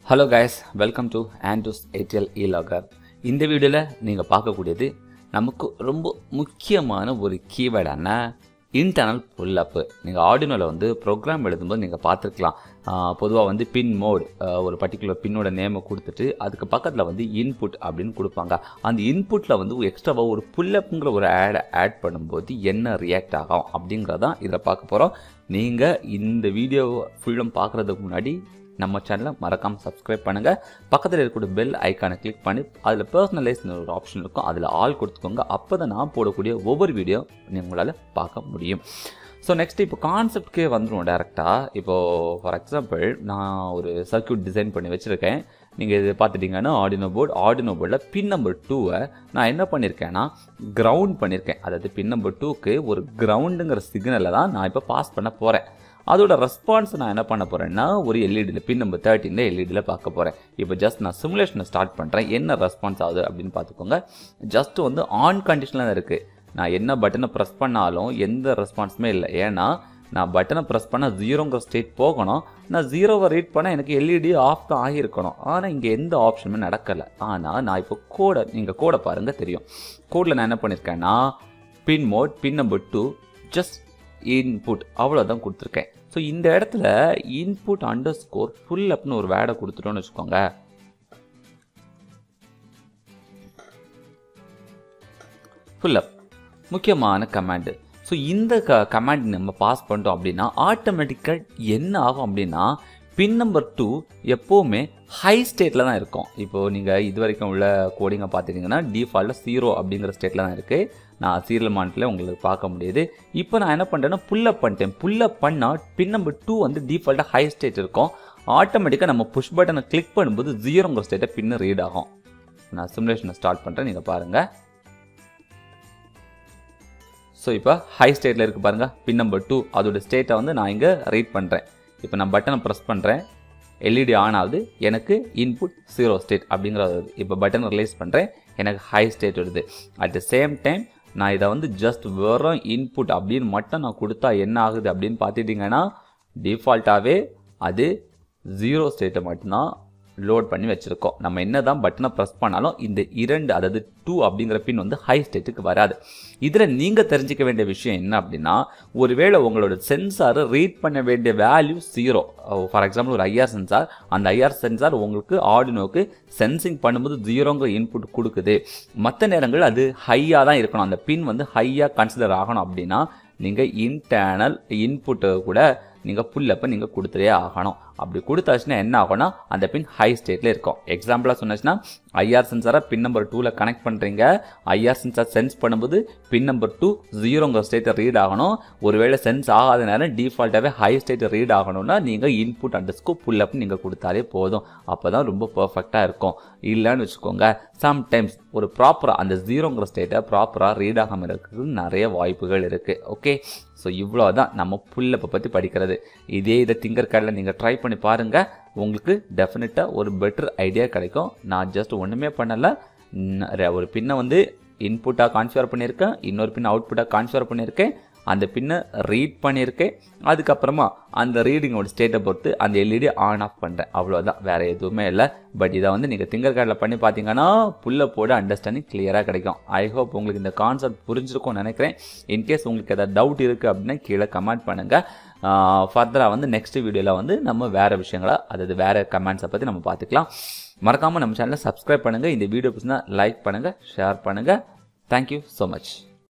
hello guys welcome to ஆண்டூஸ் ஏர்டெல் இ logger இந்த வீடியோவில் நீங்கள் பார்க்கக்கூடியது நமக்கு ரொம்ப முக்கியமான ஒரு கீவேர்டான இன்டர்னல் புல்லப்பு நீங்கள் ஆர்டினோவில் வந்து ப்ரோக்ராம் எழுதும்போது நீங்கள் பார்த்துருக்கலாம் பொதுவாக வந்து பின் மோட் ஒரு பர்டிகுலர் பின்னோட நேமை கொடுத்துட்டு அதுக்கு பக்கத்தில் வந்து இன்புட் அப்படின்னு கொடுப்பாங்க அந்த இன்புட்டில் வந்து எக்ஸ்ட்ராவாக ஒரு புல்லப்புங்கிற ஒரு ஆடை ஆட் பண்ணும்போது என்ன ரியாக்ட் ஆகும் அப்படிங்கிறதான் இதில் பார்க்க போகிறோம் நீங்கள் இந்த வீடியோ ஃபுல்லும் பார்க்குறதுக்கு முன்னாடி நம்ம சேனலை மறக்காமல் சப்ஸ்கிரைப் பண்ணுங்கள் பக்கத்தில் இருக்கக்கூடிய பெல் ஐக்கானை கிளிக் பண்ணி அதில் பர்சனலைஸ் ஒரு ஆப்ஷன் இருக்கும் அதில் ஆல் கொடுத்துக்கோங்க அப்போ தான் நான் போடக்கூடிய ஒவ்வொரு வீடியோ உங்களால் பார்க்க முடியும் ஸோ நெக்ஸ்ட் இப்போ கான்செப்ட்கே வந்துடும் டேரெக்டாக இப்போது ஃபார் எக்ஸாம்பிள் நான் ஒரு சர்க்கியூட் டிசைன் பண்ணி வச்சுருக்கேன் நீங்கள் இது பார்த்துட்டிங்கன்னா ஆடினோ போர்டு ஆடினோ போர்டில் பின் நம்பர் டூவை நான் என்ன பண்ணியிருக்கேன்னா கிரவுண்ட் பண்ணியிருக்கேன் அதாவது பின் நம்பர் டூக்கு ஒரு கிரவுண்டுங்கிற சிக்னலை தான் நான் இப்போ பாஸ் பண்ண போகிறேன் அதோட ரெஸ்பான்ஸ் நான் என்ன பண்ண போகிறேன்னா ஒரு எல்இடியில் பின் நம்பர் தேர்ட்டினில் எல்இடியில் பார்க்க போகிறேன் இப்போ ஜஸ்ட் நான் சிமுலேஷனை ஸ்டார்ட் பண்ணுறேன் என்ன ரெஸ்பான்ஸ் ஆகுது அப்படின்னு பார்த்துக்கோங்க ஜஸ்ட் வந்து ஆன் கண்டிஷனில் தான் இருக்குது நான் என்ன பட்டனை ப்ரெஸ் பண்ணாலும் எந்த ரெஸ்பான்ஸுமே இல்லை ஏன்னா நான் பட்டனை ப்ரெஸ் பண்ண ஜீரோங்கிற ஸ்டேட் போகணும் நான் ஜீரோவை ரீட் பண்ண எனக்கு எல்இடி ஆஃப் தான் ஆகியிருக்கணும் ஆனால் இங்கே எந்த ஆப்ஷனுமே நடக்கலை ஆனால் நான் இப்போ கோடை நீங்கள் கோடை பாருங்கள் தெரியும் கோடில் நான் என்ன பண்ணியிருக்கேன்னா pin mode pin number two just input அவ்வளோதான் கொடுத்துருக்கேன் ஸோ இந்த இடத்துல இன்புட் அண்டர் ஸ்கோர் ஃபுல் அப்னு ஒரு வேடை கொடுத்துட்டோன்னு வச்சுக்கோங்க ஃபுல் அப் முக்கியமான கமாண்டு ஸோ இந்த க கமாண்ட் நம்ம பாஸ் பண்ணிட்டோம் அப்படின்னா ஆட்டோமேட்டிக்காக என்ன ஆகும் அப்படின்னா பின் நம்பர் டூ எப்போவுமே ஹை ஸ்டேட்டில் தான் இருக்கும் இப்போது நீங்கள் இது வரைக்கும் உள்ள கோடிங்கை பார்த்துட்டிங்கன்னா டிஃபால்ட்டாக ஜீரோ அப்படிங்கிற ஸ்டேட்டில் தான் இருக்குது நான் சீரியல் மானிட்டில் உங்களுக்கு பார்க்க முடியுது இப்போ நான் என்ன பண்ணுறேன்னா புல்லப் பண்ணிட்டேன் புல்லப் பண்ணால் பின் நம்பர் டூ வந்து டிஃபால்ட்டாக ஹை ஸ்டேட் இருக்கும் ஆட்டோமேட்டிக்காக நம்ம புஷ் பட்டனை கிளிக் பண்ணும்போது ஜீரோங்கிற ஸ்டேட்டை பின்ன ரீட் ஆகும் நான் சிமுலேஷனை ஸ்டார்ட் பண்ணுறேன் நீங்கள் பாருங்கள் ஸோ இப்போ ஹை ஸ்டேட்டில் இருக்குது பாருங்கள் பின் நம்பர் டூ அதோட ஸ்டேட்டை வந்து நான் இங்கே ரீட் பண்ணுறேன் இப்போ நான் பட்டனை ப்ரெஸ் பண்ணுறேன் எல்இடி ஆன் ஆகுது எனக்கு இன்புட் ஜீரோ ஸ்டேட் அப்படிங்கிறது இப்போ பட்டன் ரிலீஸ் பண்ணுறேன் எனக்கு ஹை ஸ்டேட் வருது அட் த சேம் டைம் நான் இதை வந்து ஜஸ்ட் வெறும் இன்புட் அப்படின்னு மட்டும் நான் கொடுத்தா என்ன ஆகுது அப்படின்னு பார்த்துட்டிங்கன்னா டிஃபால்ட்டாகவே அது ஜீரோ ஸ்டேட்டை மட்டும்தான் லோட் பண்ணி வச்சுருக்கோம் நம்ம என்ன தான் பட்டனை ப்ரெஸ் பண்ணாலும் இந்த இரண்டு அதாவது டூ அப்படிங்கிற பின் வந்து ஹை ஸ்டேட்டுக்கு வராது இதில் நீங்கள் தெரிஞ்சிக்க வேண்டிய விஷயம் என்ன அப்படின்னா ஒருவேளை உங்களோட சென்சாரை ரீட் பண்ண வேண்டிய வேல்யூ ஜீரோ ஃபார் எக்ஸாம்பிள் ஒரு ஐஆர் சென்சார் அந்த ஐஆர் சென்சார் உங்களுக்கு ஆடினோக்கு சென்சிங் பண்ணும்போது ஜீரோங்கிற இன்புட் கொடுக்குது மற்ற நேரங்கள் அது ஹையாக தான் இருக்கணும் அந்த பின் வந்து ஹையாக கன்சிடர் ஆகணும் அப்படின்னா நீங்கள் இன்டர்னல் இன்புட்டை கூட நீங்கள் புல்லப்பை நீங்கள் கொடுத்துட்டே ஆகணும் அப்படி கொடுத்தாச்சுன்னா என்ன ஆகும்னா அந்த பின் ஹை ஸ்டேட்டில் இருக்கும் எக்ஸாம்பிளாக சொன்னாச்சுன்னா ஐஆர் சென்சாரை பின் நம்பர் டூவில் கனெக்ட் பண்ணுறீங்க ஐஆர் சென்சார் சென்ஸ் பண்ணும்போது பின் நம்பர் டூ ஜீரோங்கிற ஸ்டேட்டை ரீட் ஆகணும் ஒருவேளை சென்ஸ் ஆகாத நேரம் டிஃபால்ட்டாகவே ஹை ஸ்டேட்டை ரீட் ஆகணும்னா நீங்கள் இன்புட் அண்டர்ஸ்கோ புல்லப் நீங்கள் கொடுத்தாலே போதும் அப்போ தான் ரொம்ப பர்ஃபெக்டாக இருக்கும் இல்லைன்னு வச்சுக்கோங்க சம்டைம்ஸ் ஒரு ப்ராப்பராக அந்த ஜீரோங்கிற ஸ்டேட்டை ப்ராப்பராக ரீட் ஆகாமல் இருக்கிறது நிறைய வாய்ப்புகள் இருக்குது ஓகே ஸோ இவ்வளோ தான் நம்ம புல்லப்பை பற்றி படிக்கிறது இதே இதை திங்கர் கார்டில் நீங்கள் ட்ரை பண்ணி பாருங்கள் உங்களுக்கு டெஃபினட்டாக ஒரு பெட்டர் ஐடியா கிடைக்கும் நான் ஜஸ்ட் ஒன்றுமே பண்ணலை ஒரு பின்னை வந்து இன்புட்டாக கான்ஃபிகர் பண்ணியிருக்கேன் இன்னொரு பின்னை அவுட்புட்டாக கான்ஃபிகர் பண்ணியிருக்கேன் அந்த பின்னை ரீட் பண்ணியிருக்கேன் அதுக்கப்புறமா அந்த ரீடிங்கோட ஸ்டேட்டை பொறுத்து அந்த எல்இடி ஆன் ஆஃப் பண்ணுறேன் அவ்வளோதான் வேறு எதுவுமே இல்லை பட் இதை வந்து நீங்கள் திங்கர் கார்டில் பண்ணி பார்த்தீங்கன்னா புல்ல போட அண்டர்ஸ்டாண்டிங் கிளியராக கிடைக்கும் ஐ ஹோப் உங்களுக்கு இந்த கான்செப்ட் புரிஞ்சிருக்கும்னு நினைக்கிறேன் இன்கேஸ் உங்களுக்கு எதாவது டவுட் இருக்குது அப்படின்னா கீழே கமெண்ட் பண்ணுங்கள் ஃபர்தராக வந்து நெக்ஸ்ட் வீடியோவில் வந்து நம்ம வேறு விஷயங்களா அதாவது வேறு கமெண்ட்ஸை பற்றி நம்ம பார்த்துக்கலாம் மறக்காமல் நம்ம சேனலை சப்ஸ்கிரைப் பண்ணுங்கள் இந்த வீடியோ பிடிச்சிருந்தா லைக் பண்ணுங்கள் ஷேர் பண்ணுங்கள் தேங்க்யூ ஸோ மச்